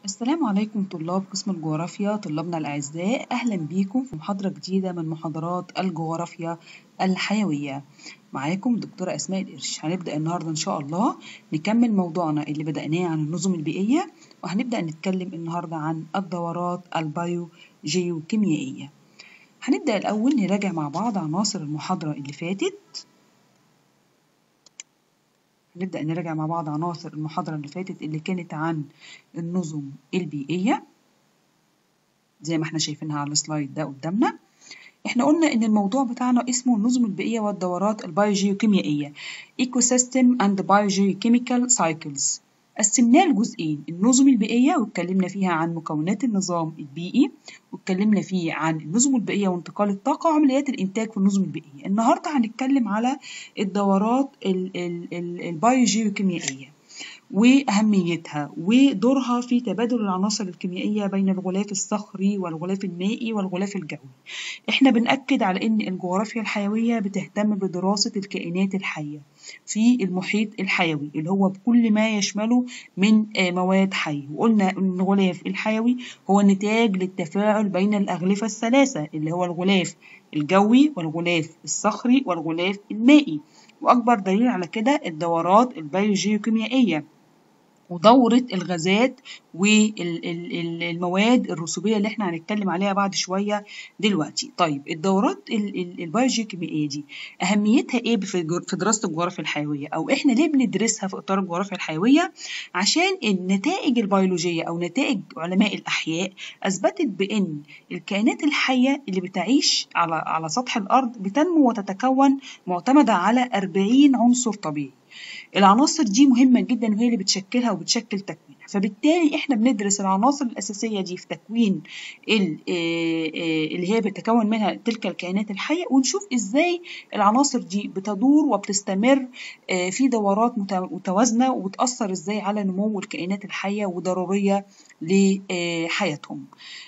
السلام عليكم طلاب قسم الجغرافيا طلابنا الأعزاء أهلا بيكم في محاضرة جديدة من محاضرات الجغرافيا الحيوية معاكم دكتورة أسماء القرش هنبدأ النهاردة إن شاء الله نكمل موضوعنا اللي بدأناه عن النظم البيئية وهنبدأ نتكلم النهاردة عن الدورات البيوجيوكيميائية هنبدأ الأول نراجع مع بعض عناصر المحاضرة اللي فاتت هنبدأ نراجع مع بعض عناصر المحاضرة اللي فاتت اللي كانت عن النظم البيئية زي ما احنا شايفينها على السلايد ده قدامنا احنا قلنا ان الموضوع بتاعنا اسمه النظم البيئية والدورات البيوجيوكيميائية Ecosystem and Biogeochemical Cycles قسمناه لجزئين النظم البيئية واتكلمنا فيها عن مكونات النظام البيئي واتكلمنا فيه عن النظم البيئية وانتقال الطاقة وعمليات الإنتاج في النظم البيئية النهاردة هنتكلم على الدورات البيوجيوكيميائية وأهميتها ودورها في تبادل العناصر الكيميائية بين الغلاف الصخري والغلاف المائي والغلاف الجوي. احنا بنأكد على إن الجغرافيا الحيوية بتهتم بدراسة الكائنات الحية في المحيط الحيوي اللي هو بكل ما يشمله من مواد حية وقلنا إن الغلاف الحيوي هو نتاج للتفاعل بين الأغلفة الثلاثة اللي هو الغلاف الجوي والغلاف الصخري والغلاف المائي وأكبر دليل على كده الدورات البيوجيوكيميائية ودورة الغازات والمواد الرسوبية اللي احنا هنتكلم عليها بعد شوية دلوقتي طيب الدورات البيوجيوكيميائية دي أهميتها ايه في دراسة الجغرافيا الحيوية أو احنا ليه بندرسها في إطار الجغرافيا الحيوية عشان النتائج البيولوجية أو نتائج علماء الأحياء أثبتت بأن الكائنات الحية اللي بتعيش على على سطح الأرض بتنمو وتتكون معتمدة على 40 عنصر طبيعي العناصر دي مهمة جدا وهي اللي بتشكلها وبتشكل تكوينها فبالتالي احنا بندرس العناصر الأساسية دي في تكوين اللي هي بتتكون منها تلك الكائنات الحية ونشوف ازاي العناصر دي بتدور وبتستمر في دورات متوازنة وبتأثر ازاي على نمو الكائنات الحية وضرورية لحياتهم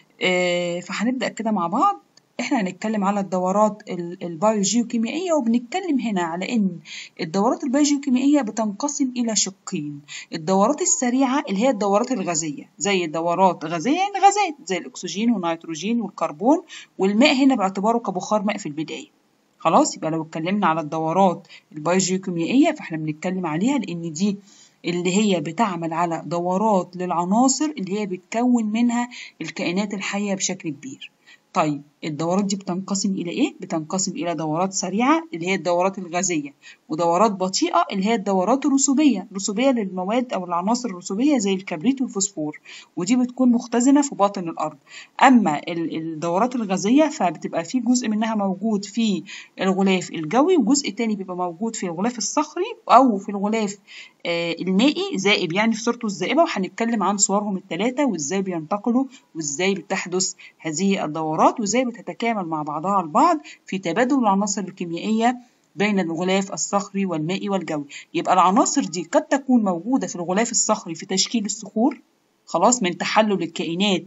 فهنبدأ كده مع بعض احنا هنتكلم على الدورات البيوجيوكيميائية وبنتكلم هنا على ان الدورات البيوجيوكيميائية بتنقسم الى شقين الدورات السريعة اللي هي الدورات الغازية زي الدورات غازية يعني غازات زي الاكسجين والنيتروجين والكربون والماء هنا باعتباره كبخار ماء في البداية خلاص يبقى لو اتكلمنا على الدورات البيوجيوكيميائية فاحنا بنتكلم عليها لان دي اللي هي بتعمل على دورات للعناصر اللي هي بتكون منها الكائنات الحية بشكل كبير طيب الدورات دي بتنقسم إلى إيه؟ بتنقسم إلى دورات سريعة اللي هي الدورات الغازية ودورات بطيئة اللي هي الدورات الرسوبية رسوبية للمواد أو العناصر الرسوبية زي الكبريت والفوسفور ودي بتكون مختزنة في باطن الأرض أما الدورات الغازية فبتبقى في جزء منها موجود في الغلاف الجوي وجزء تاني بيبقى موجود في الغلاف الصخري أو في الغلاف المائي زائب يعني في صورته الزائبة وهنتكلم عن صورهم الثلاثة وإزاي بينتقلوا وإزاي بتحدث هذه الدورات وإزاي بتتكامل مع بعضها البعض في تبادل العناصر الكيميائية بين الغلاف الصخري والمائي والجوي يبقى العناصر دي قد تكون موجودة في الغلاف الصخري في تشكيل الصخور خلاص من تحلل الكائنات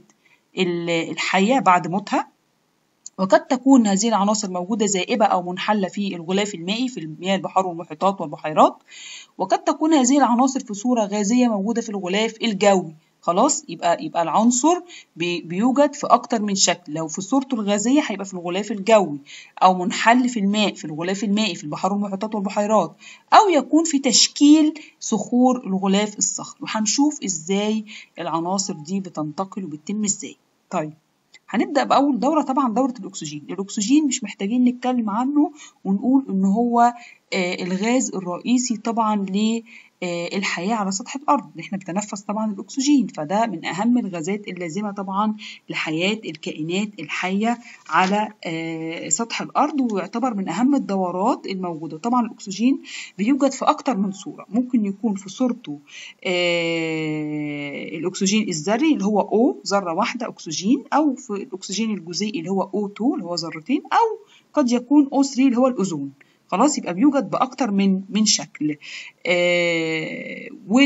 الحية بعد موتها وقد تكون هذه العناصر موجودة زائبة أو منحلة في الغلاف المائي في مياه البحار والمحيطات والبحيرات وقد تكون هذه العناصر في صورة غازية موجودة في الغلاف الجوي خلاص يبقى يبقى العنصر بي بيوجد في اكتر من شكل لو في صورته الغازيه هيبقى في الغلاف الجوي او منحل في الماء في الغلاف المائي في البحار والمحيطات والبحيرات او يكون في تشكيل صخور الغلاف الصخري وهنشوف ازاي العناصر دي بتنتقل وبتتم ازاي طيب هنبدأ بأول دورة طبعا دورة الأكسجين الأكسجين مش محتاجين نتكلم عنه ونقول إن هو الغاز الرئيسي طبعا للحياة على سطح الأرض إحنا بنتنفس طبعا الأكسجين فده من أهم الغازات اللازمة طبعا لحياة الكائنات الحية على سطح الأرض ويعتبر من أهم الدورات الموجودة طبعا الأكسجين بيوجد في أكتر من صورة ممكن يكون في صورته الأكسجين الذري اللي هو O ذرة واحدة أكسجين أو في الأكسجين الجزيئي اللي هو O2 اللي هو ذرتين أو قد يكون O3 اللي هو الأوزون خلاص يبقى بيوجد بأكتر من من شكل آه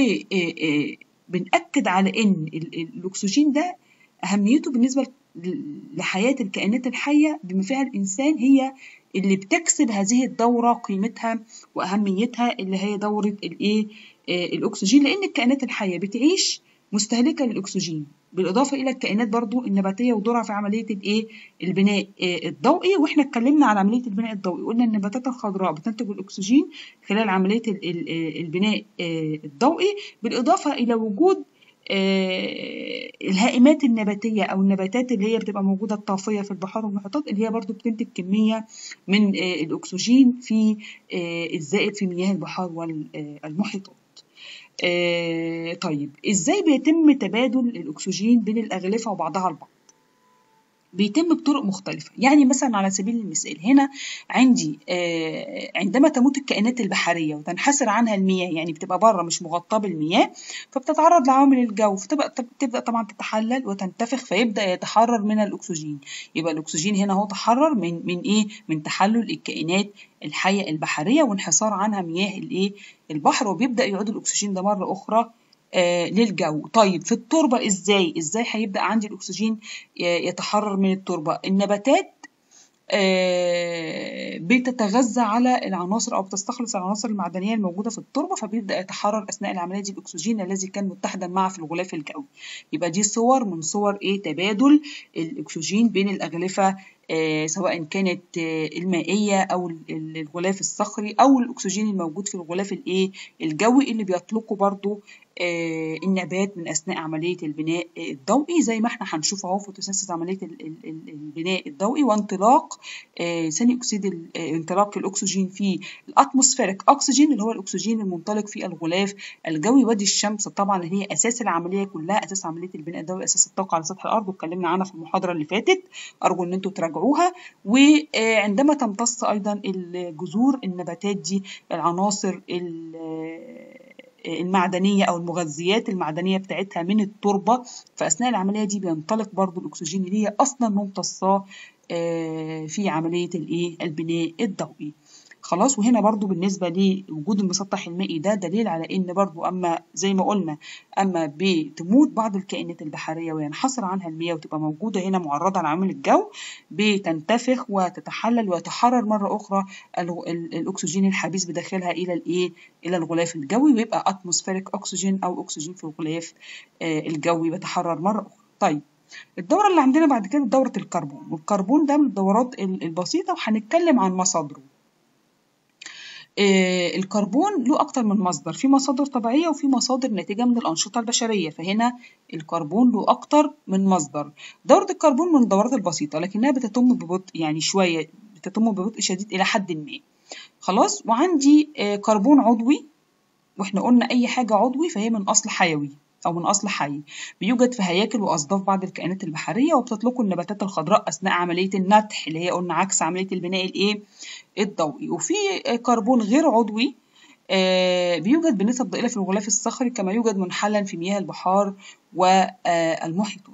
وبنأكد على إن الأكسجين ده أهميته بالنسبة لحياة الكائنات الحية بما فيها الإنسان هي اللي بتكسب هذه الدورة قيمتها وأهميتها اللي هي دورة الإيه الأكسجين لأن الكائنات الحية بتعيش مستهلكة للأكسجين بالإضافة إلى الكائنات برضو النباتية ودورها في عملية الإيه البناء آه، الضوئي وإحنا اتكلمنا عن عملية البناء الضوئي قلنا إن النباتات الخضراء بتنتج الأكسجين خلال عملية ال- ال- آه، البناء آه، الضوئي بالإضافة إلى وجود آه، الهائمات النباتية أو النباتات اللي هي بتبقى موجودة الطافية في البحار والمحيطات اللي هي برضو بتنتج كمية من آه، الأكسجين في آه، الزائد في مياه البحار والمحيطات. آه، طيب ازاي بيتم تبادل الاكسجين بين الاغلفه وبعضها البعض بيتم بطرق مختلفة يعني مثلا على سبيل المثال هنا عندي آه، عندما تموت الكائنات البحرية وتنحسر عنها المياه يعني بتبقى بره مش مغطاة بالمياه فبتتعرض لعوامل الجو فتبقى تبدأ طبعا تتحلل وتنتفخ فيبدأ يتحرر منها الأكسجين يبقى الأكسجين هنا هو تحرر من من إيه من تحلل الكائنات الحية البحرية وانحسار عنها مياه الإيه البحر وبيبدأ يعود الأكسجين ده مرة أخرى آه، للجو طيب في التربة ازاي ازاي هيبدأ عندي الأكسجين ي- يتحرر من التربة النباتات آه، بتتغذى على العناصر أو بتستخلص العناصر المعدنية الموجودة في التربة فبيبدأ يتحرر أثناء العملية دي الأكسجين الذي كان متحدا معه في الغلاف الجوي يبقى دي صور من صور إيه تبادل الأكسجين بين الأغلفة آه، سواء كانت آه، المائية أو ال- ال- الغلاف الصخري أو الأكسجين الموجود في الغلاف الإيه الجوي اللي بيطلقه برضو آه، النبات من أثناء عملية البناء آه، الضوئي زي ما احنا هنشوف أهو فوتوسينثيز عملية ال- ال- ال- البناء الضوئي وانطلاق آه، ثاني أكسيد ال- آه، انطلاق الأكسجين في الأتموسفيريك أكسجين اللي هو الأكسجين المنطلق في الغلاف الجوي ودي الشمس طبعا اللي هي أساس العملية كلها أساس عملية البناء الضوئي أساس الطاقة على سطح الأرض واتكلمنا عنها في المحاضرة اللي فاتت أرجو إن أنتوا تراجعوها وعندما تمتص أيضا الجذور النباتات دي العناصر ال- المعدنية أو المغذيات المعدنية بتاعتها من التربة فأثناء العملية دي بينطلق برضو الأكسجين اللي هي أصلا ممتصاه آه، في عملية الإيه البناء الضوئي خلاص وهنا برضو بالنسبة لوجود المسطح المائي ده دليل على إن برضو أما زي ما قلنا أما بتموت بعض الكائنات البحرية وينحصر عنها المياه وتبقى موجودة هنا معرضة لعوامل الجو بتنتفخ وتتحلل ويتحرر مرة أخرى ال- ال- الأكسجين الحبيس بداخلها إلى الإيه إلى الغلاف الجوي ويبقى أتموسفيريك أكسجين أو أكسجين في الغلاف آه، الجوي بيتحرر مرة أخرى طيب الدورة اللي عندنا بعد كده دورة الكربون والكربون ده من الدورات ال- البسيطة وهنتكلم عن مصادره آه، الكربون له أكتر من مصدر في مصادر طبيعية وفي مصادر ناتجة من الأنشطة البشرية فهنا الكربون له أكتر من مصدر دورة الكربون من الدورات البسيطة لكنها بتتم ببطء يعني شوية بتتم ببطء شديد إلى حد ما خلاص وعندي آه، كربون عضوي واحنا قلنا أي حاجة عضوي فهي من أصل حيوي أو من أصل حي بيوجد في هياكل وأصداف بعض الكائنات البحرية وبتطلقه النباتات الخضراء أثناء عملية النتح اللي هي قلنا عكس عملية البناء الإيه الضوئي وفي آه، كربون غير عضوي آه، بيوجد بنسب ضئيلة في الغلاف الصخري كما يوجد منحلا في مياه البحار والمحيطات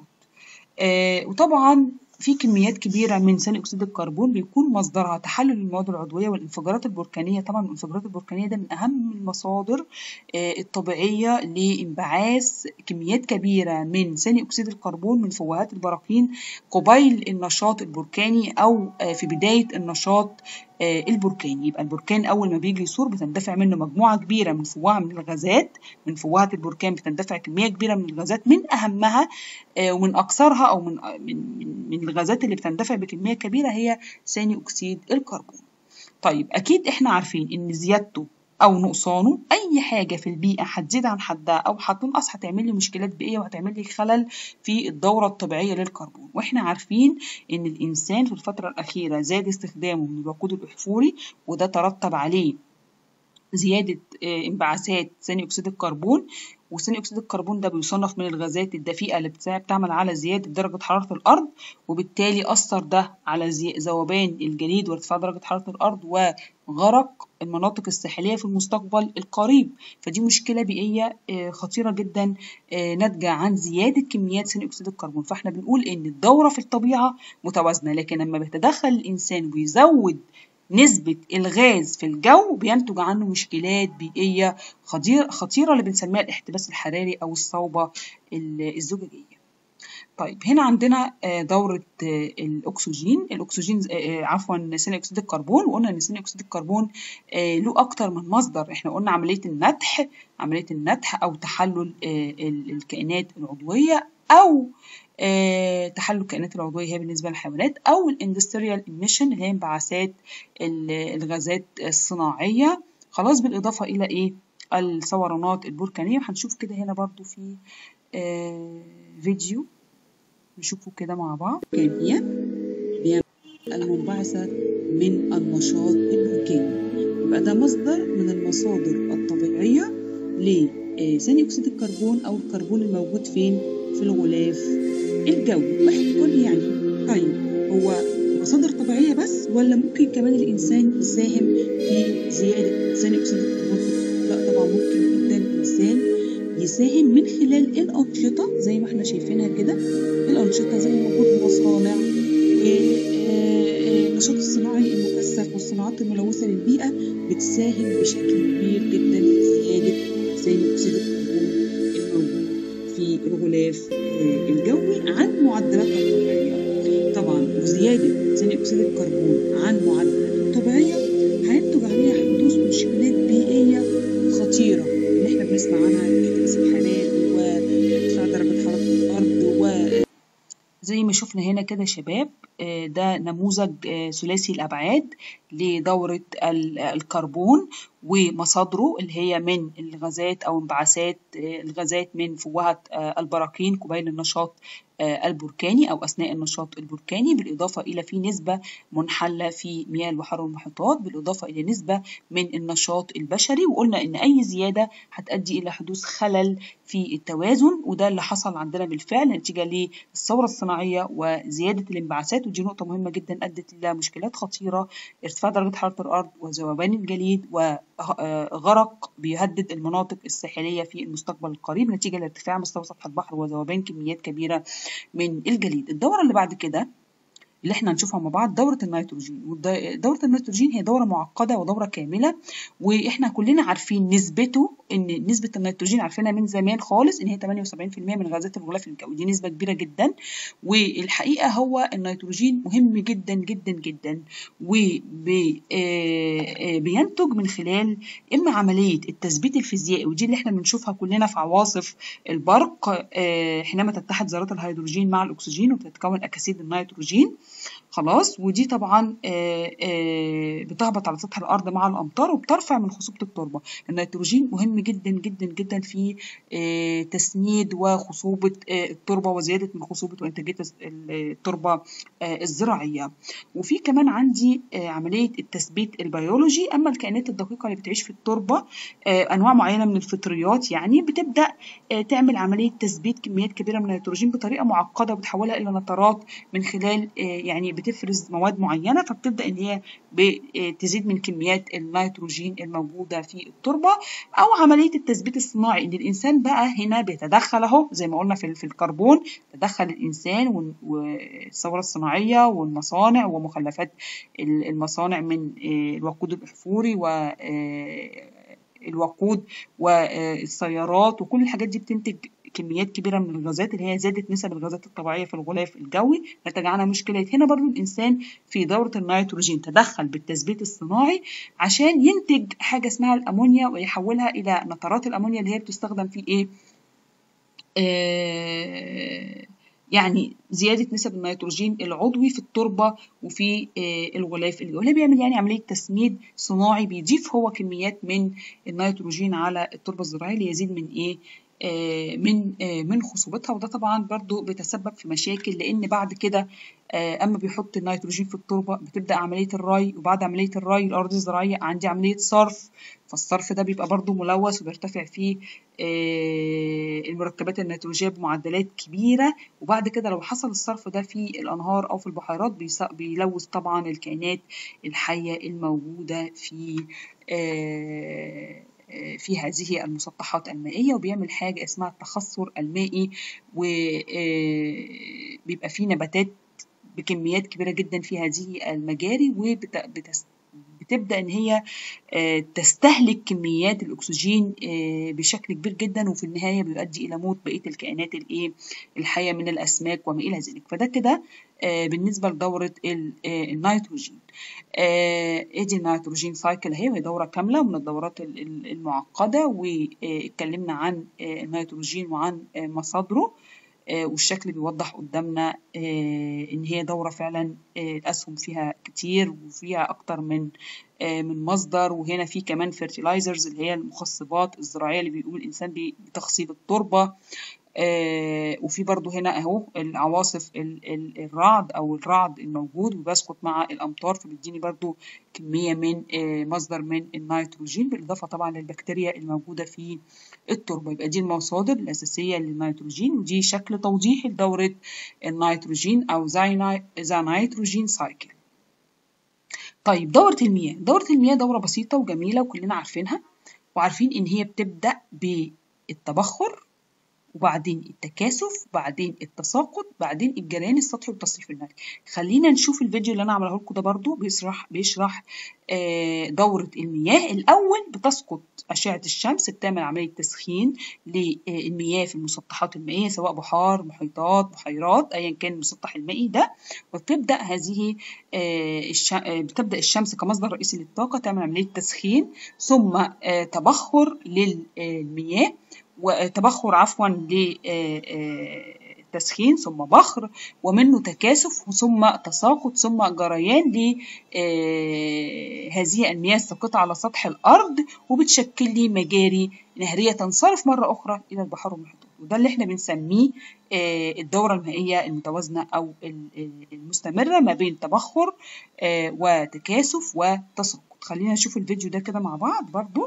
آه، وطبعا في كميات كبيرة من ثاني أكسيد الكربون بيكون مصدرها تحلل المواد العضوية والانفجارات البركانية طبعا الانفجارات البركانية ده من أهم المصادر آه، الطبيعية لانبعاث كميات كبيرة من ثاني أكسيد الكربون من فوهات البراكين قبيل النشاط البركاني أو آه، في بداية النشاط آه، البركاني يبقى البركان أول ما بيجي يثور بتندفع منه مجموعة كبيرة من فوهة من الغازات من فوهة البركان بتندفع كمية كبيرة من الغازات من أهمها آه، ومن أكثرها أو من من من- من الغازات اللي بتندفع بكمية كبيرة هي ثاني أكسيد الكربون. طيب أكيد إحنا عارفين إن زيادته أو نقصانه أي حاجة في البيئة هتزيد عن حدها أو هتنقص هتعمل لي مشكلات بيئية وهتعمل لي خلل في الدورة الطبيعية للكربون وإحنا عارفين إن الإنسان في الفترة الأخيرة زاد استخدامه من الوقود الأحفوري وده ترتب عليه زيادة آه، انبعاثات ثاني أكسيد الكربون وثاني أكسيد الكربون ده بيصنف من الغازات الدفيئة اللي بتساعد بتعمل على زيادة درجة حرارة الأرض وبالتالي أثر ده على زي- ذوبان الجليد وارتفاع درجة حرارة الأرض وغرق المناطق الساحلية في المستقبل القريب فدي مشكلة بيئية آه، خطيرة جدا آه، ناتجة عن زيادة كميات ثاني أكسيد الكربون فاحنا بنقول إن الدورة في الطبيعة متوازنة لكن لما بيتدخل الإنسان ويزود نسبة الغاز في الجو بينتج عنه مشكلات بيئية خطير- خطيرة اللي بنسميها الاحتباس الحراري أو الصوبة ال- الزجاجية. طيب هنا عندنا آه، دورة آه، الأكسجين الأكسجين آه، آه، عفوا ثاني أكسيد الكربون وقلنا إن ثاني أكسيد الكربون آه، له أكتر من مصدر إحنا قلنا عملية النتح عملية النتح أو تحلل آه، ال- الكائنات العضوية أو آه، تحلل الكائنات العضوية هي بالنسبة للحيوانات أو الاندستريال ايميشن اللي هي انبعاثات ال- الغازات الصناعية خلاص بالإضافة إلى إيه الثورانات البركانية وهنشوف كده هنا برضو في آه، فيديو نشوفه كده مع بعض كيمياء المنبعثة من النشاط البركاني يبقى ده مصدر من المصادر الطبيعية لثاني أكسيد الكربون أو الكربون الموجود فين؟ في الغلاف الجوي واحد يقول لي يعني طيب هو مصادر طبيعية بس ولا ممكن كمان الإنسان يساهم في زيادة ثاني أكسيد الكربون؟ لا طبعا ممكن جدا الإنسان يساهم من خلال الأنشطة زي ما احنا شايفينها كده الأنشطة زي وجود المصانع والنشاط الصناعي المكثف والصناعات الملوثة للبيئة بتساهم بشكل كبير جدا في زيادة ثاني أكسيد الكربون الموجود في الغلاف آه، الجوي عن معدلاتها الطبيعية طبعا وزيادة ثاني أكسيد الكربون عن معدلاته الطبيعية هينتج عليها حدوث مشكلات بيئية خطيرة اللي احنا بنسمع عنها الاحتباس الحراري وارتفاع درجة حرارة الأرض و زي ما شفنا هنا كده شباب آه، ده نموذج آه، ثلاثي الأبعاد لدورة ال- الكربون ومصادره اللي هي من الغازات أو انبعاثات آه، الغازات من فوهة آه، البراكين قبيل النشاط آه، البركاني أو أثناء النشاط البركاني بالإضافة إلى في نسبة منحلة في مياه البحار والمحيطات بالإضافة إلى نسبة من النشاط البشري وقلنا إن أي زيادة هتؤدي إلى حدوث خلل في التوازن وده اللي حصل عندنا بالفعل نتيجة للثورة الصناعية وزيادة الانبعاثات ودي نقطة مهمة جدا أدت إلى مشكلات خطيرة ارتفاع درجة حرارة الأرض وذوبان الجليد وغرق بيهدد المناطق الساحلية في المستقبل القريب نتيجة لارتفاع مستوى سطح البحر وذوبان كميات كبيرة من الجليد الدورة اللي بعد كده اللي احنا هنشوفها مع بعض دورة النيتروجين والد- دورة النيتروجين هي دورة معقدة ودورة كاملة واحنا كلنا عارفين نسبته ان نسبة النيتروجين عارفينها من زمان خالص ان هي 78% من غازات الغلاف الجوي دي نسبة كبيرة جدا والحقيقة هو النيتروجين مهم جدا جدا جدا وبينتج من خلال اما عملية التثبيت الفيزيائي ودي اللي احنا بنشوفها كلنا في عواصف البرق آه، حينما تتحد ذرات الهيدروجين مع الاكسجين وتتكون اكاسيد النيتروجين خلاص ودي طبعا آه، آه، بتهبط على سطح الارض مع الامطار وبترفع من خصوبه التربه النيتروجين مهم جدا جدا جدا في آه، تسميد وخصوبه آه، التربه وزياده من خصوبه وانتاجيه الس- التربه آه، الزراعيه وفي كمان عندي آه، عمليه التثبيت البيولوجي اما الكائنات الدقيقه اللي بتعيش في التربه آه، انواع معينه من الفطريات يعني بتبدا آه، تعمل عمليه تثبيت كميات كبيره من النيتروجين بطريقه معقده وبتحولها الى نترات من خلال آه، يعني بتفرز مواد معينه فبتبدا ان هي بتزيد من كميات النيتروجين الموجوده في التربه او عمليه التثبيت الصناعي ان الانسان بقى هنا بيتدخل اهو زي ما قلنا في في الكربون تدخل الانسان وال- والثوره الصناعيه والمصانع ومخلفات ال- المصانع من آه، الوقود الاحفوري و آه، الوقود والسيارات وكل الحاجات دي بتنتج كميات كبيرة من الغازات اللي هي زادت نسب الغازات الطبيعية في الغلاف الجوي نتج عنها مشكلة هنا برضو الإنسان في دورة النيتروجين تدخل بالتثبيت الصناعي عشان ينتج حاجة اسمها الأمونيا ويحولها إلى نترات الأمونيا اللي هي بتستخدم في إيه؟ آه يعني زيادة نسب النيتروجين العضوي في التربة وفي آه الغلاف الجوي اللي بيعمل يعني عملية تسميد صناعي بيضيف هو كميات من النيتروجين على التربة الزراعية ليزيد من إيه آه، من آه، من خصوبتها وده طبعا برضو بيتسبب في مشاكل لان بعد كده آه، اما بيحط النيتروجين في التربه بتبدا عمليه الري وبعد عمليه الري الارض الزراعيه عندي عمليه صرف فالصرف ده بيبقى برضو ملوث وبيرتفع فيه آه، المركبات النيتروجيه بمعدلات كبيره وبعد كده لو حصل الصرف ده في الانهار او في البحيرات بيس- بيلوث طبعا الكائنات الحيه الموجوده في آه، في هذه المسطحات المائية وبيعمل حاجة اسمها التخثر المائي وبيبقى فيه نباتات بكميات كبيرة جدا في هذه المجاري وبتسبب بتبدأ إن هي تستهلك كميات الأكسجين بشكل كبير جدا وفي النهاية بيؤدي إلى موت بقية الكائنات الإيه الحية من الأسماك وما إلى ذلك فده كده بالنسبة لدورة النيتروجين ادي النيتروجين سايكل اهي وهي دورة كاملة من الدورات المعقدة واتكلمنا عن النيتروجين وعن مصادره والشكل بيوضح قدامنا ان هي دورة فعلا الاسهم فيها كتير وفيها اكتر من من مصدر وهنا في كمان فيرتيلايزرز اللي هي المخصبات الزراعية اللي بيقول الانسان بتخصيب التربة آه وفي برضو هنا اهو العواصف ال ال الرعد او الرعد الموجود وبيسقط مع الامطار فبيديني برضو كمية من آه مصدر من النيتروجين بالاضافة طبعا للبكتيريا الموجودة في التربة يبقى دي المصادر الاساسية للنيتروجين ودي شكل توضيحي لدورة النيتروجين او ذا نيتروجين سايكل طيب دورة المياه دورة المياه دورة بسيطة وجميلة وكلنا عارفينها وعارفين ان هي بتبدأ بالتبخر وبعدين التكاثف بعدين التساقط بعدين الجريان السطحي والتصريف المائي خلينا نشوف الفيديو اللي انا عامله لكم ده برضو بيشرح بيشرح دورة المياه الاول بتسقط اشعة الشمس بتعمل عملية تسخين للمياه في المسطحات المائية سواء بحار محيطات بحيرات ايا كان المسطح المائي ده وبتبدا هذه بتبدا الشمس كمصدر رئيسي للطاقة تعمل عملية تسخين ثم تبخر للمياه وتبخر عفوا لتسخين ثم بخر ومنه تكاثف ثم تساقط ثم جريان لهذه المياه الساقطة على سطح الأرض وبتشكل لي مجاري نهرية تنصرف مرة أخرى إلى البحار والمحيطات وده اللي احنا بنسميه الدورة المائية المتوازنة أو المستمرة ما بين تبخر وتكاثف وتساقط خلينا نشوف الفيديو ده كده مع بعض برضو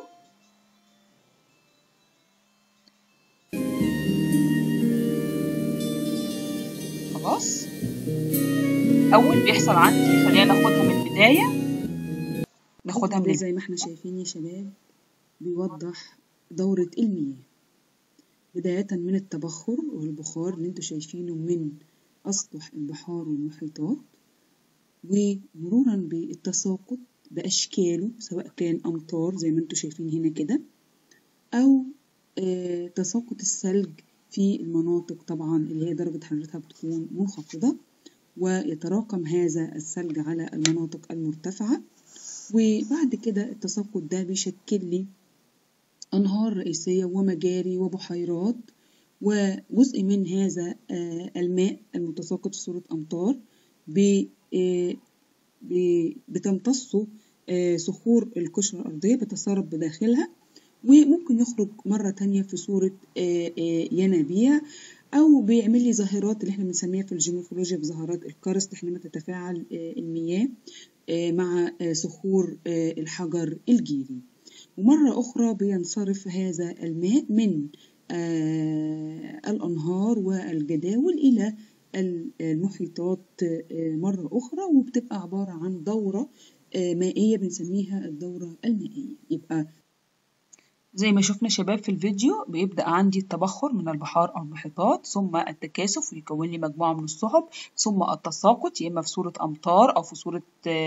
خلاص اول بيحصل عندي خلينا ناخدها من البدايه ناخدها من زي ما احنا شايفين يا شباب بيوضح دورة المياه بداية من التبخر والبخار اللي انتوا شايفينه من أسطح البحار والمحيطات ومرورا بالتساقط بأشكاله سواء كان أمطار زي ما انتوا شايفين هنا كده أو آه تساقط الثلج في المناطق طبعا اللي هي درجة حرارتها بتكون منخفضة ويتراكم هذا الثلج على المناطق المرتفعة وبعد كده التساقط ده بيشكل لي أنهار رئيسية ومجاري وبحيرات وجزء من هذا الماء المتساقط في صورة أمطار بتمتصه صخور القشرة الأرضية بتسرب بداخلها وممكن يخرج مرة تانية في صورة ينابيع أو بيعمل لي ظاهرات اللي احنا بنسميها في الجيومورفولوجيا بظاهرات الكرست حينما تتفاعل المياه مع صخور الحجر الجيري ومرة أخرى بينصرف هذا الماء من الأنهار والجداول إلى المحيطات مرة أخرى وبتبقى عبارة عن دورة مائية بنسميها الدورة المائية يبقى زي ما شفنا شباب في الفيديو بيبدأ عندي التبخر من البحار أو المحيطات ثم التكاثف ويكون لي مجموعة من السحب ثم التساقط يا إما في صورة أمطار أو في صورة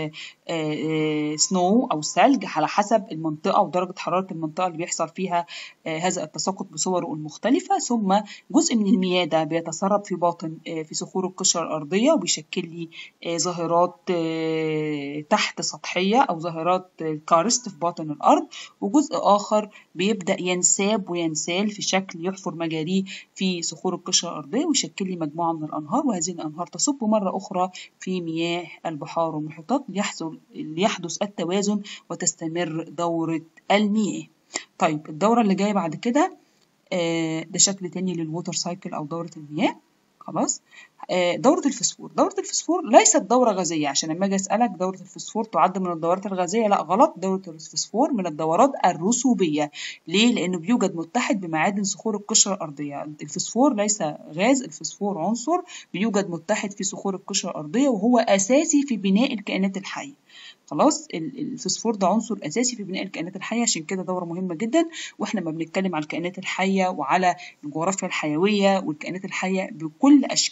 سنو أو ثلج على حسب المنطقة ودرجة حرارة المنطقة اللي بيحصل فيها هذا التساقط بصوره المختلفة ثم جزء من المياه ده بيتسرب في باطن في صخور القشرة الأرضية وبيشكل لي ظاهرات تحت سطحية أو ظاهرات الكارست في باطن الأرض وجزء آخر بيبدأ ينساب وينسال في شكل يحفر مجاريه في صخور القشرة الأرضية ويشكل لي مجموعة من الأنهار وهذه الأنهار تصب مرة أخرى في مياه البحار والمحيطات ليحصل ليحدث التوازن وتستمر دورة المياه. طيب الدورة اللي جاية بعد كده ده شكل تاني للووتر سايكل أو دورة المياه خلاص دورة الفسفور دورة الفسفور ليست دورة غازية عشان لما أجي أسألك دورة الفسفور تعد من الدورات الغازية لا غلط دورة الفسفور من الدورات الرسوبية ليه؟ لأنه بيوجد متحد بمعادن صخور القشرة الأرضية الفسفور ليس غاز الفسفور عنصر بيوجد متحد في صخور القشرة الأرضية وهو أساسي في بناء الكائنات الحية خلاص الفسفور ده عنصر اساسي في بناء الكائنات الحيه عشان كده دوره مهمه جدا واحنا ما بنتكلم على الكائنات الحيه وعلى الجغرافيا الحيويه والكائنات الحيه بكل اشكالها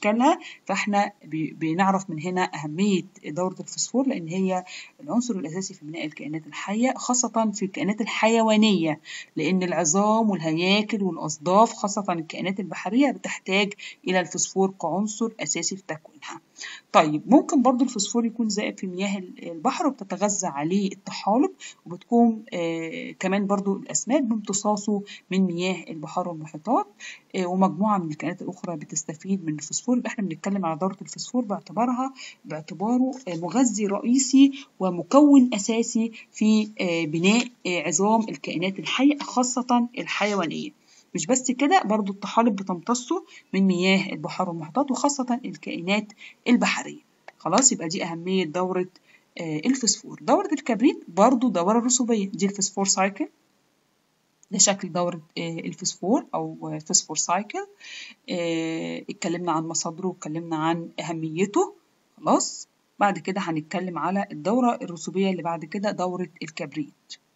فاحنا بنعرف من هنا أهمية دورة الفسفور لأن هي العنصر الأساسي في بناء الكائنات الحية خاصة في الكائنات الحيوانية لأن العظام والهياكل والأصداف خاصة الكائنات البحرية بتحتاج إلى الفسفور كعنصر أساسي في تكوينها. طيب ممكن برضو الفسفور يكون زائد في مياه البحر وبتتغذى عليه الطحالب وبتكون آه كمان برضو الأسماك بامتصاصه من مياه البحار والمحيطات آه ومجموعة من الكائنات الأخرى بتستفيد من الفسفور يبقى احنا بنتكلم على دورة الفسفور باعتبارها باعتباره آه مغذي رئيسي ومكون أساسي في آه بناء آه عظام الكائنات الحية خاصة الحيوانية. مش بس كده برضو الطحالب بتمتصه من مياه البحار والمحيطات وخاصة الكائنات البحرية خلاص يبقى دي أهمية دورة آه الفسفور دورة الكبريت برضو دورة رسوبية دي الفسفور سايكل ده شكل دورة آه الفسفور أو فسفور سايكل آه اتكلمنا عن مصادره واتكلمنا عن أهميته خلاص بعد كده هنتكلم على الدورة الرسوبية اللي بعد كده دورة الكبريت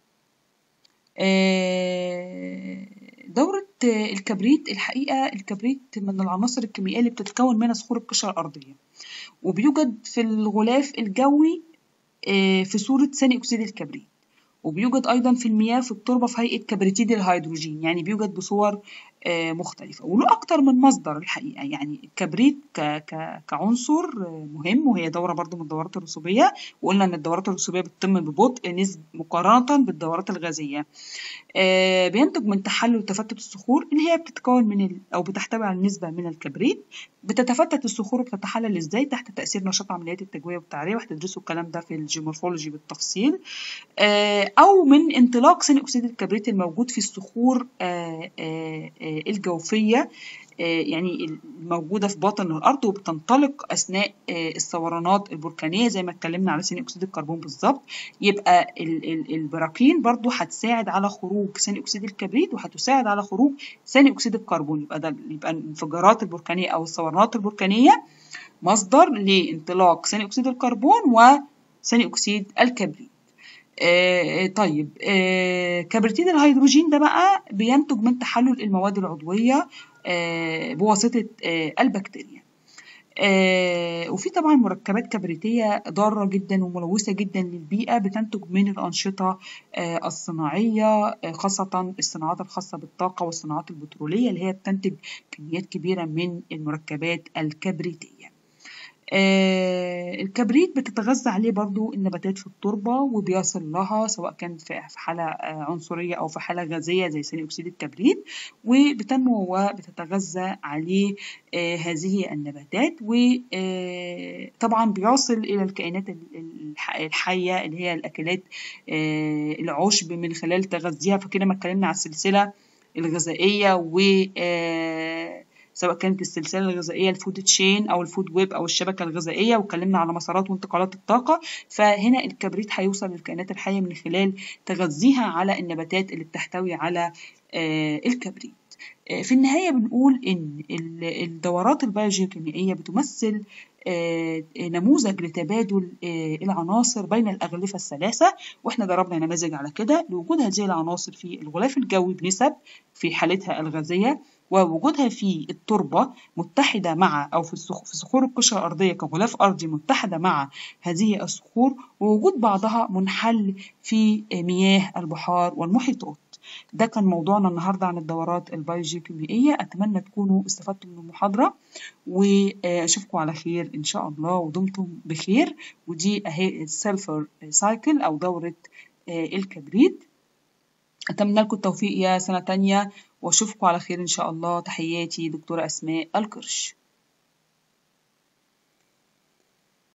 دورة الكبريت الحقيقة الكبريت من العناصر الكيميائية اللي بتتكون منها صخور القشرة الأرضية وبيوجد في الغلاف الجوي في صورة ثاني أكسيد الكبريت وبيوجد أيضا في المياه في التربة في هيئة كبريتيد الهيدروجين يعني بيوجد بصور مختلفة وله أكتر من مصدر الحقيقة يعني الكبريت كعنصر مهم وهي دورة برضو من الدورات الرسوبية وقلنا إن الدورات الرسوبية بتتم ببطء نسب مقارنة بالدورات الغازية بينتج من تحلل وتفتت الصخور اللي هي بتتكون من ال... أو بتحتوي على نسبة من الكبريت بتتفتت الصخور وبتتحلل إزاي تحت تأثير نشاط عمليات التجوية والتعرية وهتدرسوا الكلام ده في الجيومورفولوجي بالتفصيل أو من انطلاق ثاني أكسيد الكبريت الموجود في الصخور الجوفية يعني الموجودة في باطن الأرض وبتنطلق أثناء الثورانات البركانية زي ما اتكلمنا على ثاني أكسيد الكربون بالظبط يبقى البراكين برضو هتساعد على خروج ثاني أكسيد الكبريت وهتساعد على خروج ثاني أكسيد الكربون يبقى ده يبقى الانفجارات البركانية أو الثورانات البركانية مصدر لانطلاق ثاني أكسيد الكربون وثاني أكسيد الكبريت آه طيب آه كبريتيد الهيدروجين ده بقى بينتج من تحلل المواد العضوية آه بواسطة البكتيريا وفي طبعا مركبات كبريتية ضارة جدا وملوثة جدا للبيئة بتنتج من الأنشطة الصناعية خاصة الصناعات الخاصة بالطاقة والصناعات البترولية اللي هي بتنتج كميات كبيرة من المركبات الكبريتية آه الكبريت بتتغذى عليه برضو النباتات في التربة وبيصل لها سواء كان في حالة آه عنصرية أو في حالة غازية زي ثاني أكسيد الكبريت وبتنمو وبتتغذى عليه آه هذه النباتات وطبعا بيصل إلى الكائنات الحية اللي هي الأكلات العشب من خلال تغذيها فكده ما اتكلمنا على السلسلة الغذائية و سواء كانت السلسله الغذائيه الفود تشين او الفود ويب او الشبكه الغذائيه واتكلمنا على مسارات وانتقالات الطاقه فهنا الكبريت هيوصل للكائنات الحيه من خلال تغذيها على النباتات اللي بتحتوي على الكبريت في النهايه بنقول ان الدورات البيوجيوكيميائيه بتمثل نموذج لتبادل العناصر بين الأغلفة الثلاثة وإحنا ضربنا نماذج على كده لوجود هذه العناصر في الغلاف الجوي بنسب في حالتها الغازية ووجودها في التربة متحدة مع أو في صخور القشرة الأرضية كغلاف أرضي متحدة مع هذه الصخور ووجود بعضها منحل في مياه البحار والمحيطات ده كان موضوعنا النهاردة عن الدورات البيوجيوكيميائية أتمنى تكونوا استفدتم من المحاضرة وأشوفكم على خير إن شاء الله ودمتم بخير ودي أهي السلفر سايكل أو دورة الكبريت أتمنى لكم التوفيق يا سنة تانية وأشوفكم على خير إن شاء الله تحياتي دكتورة أسماء القرش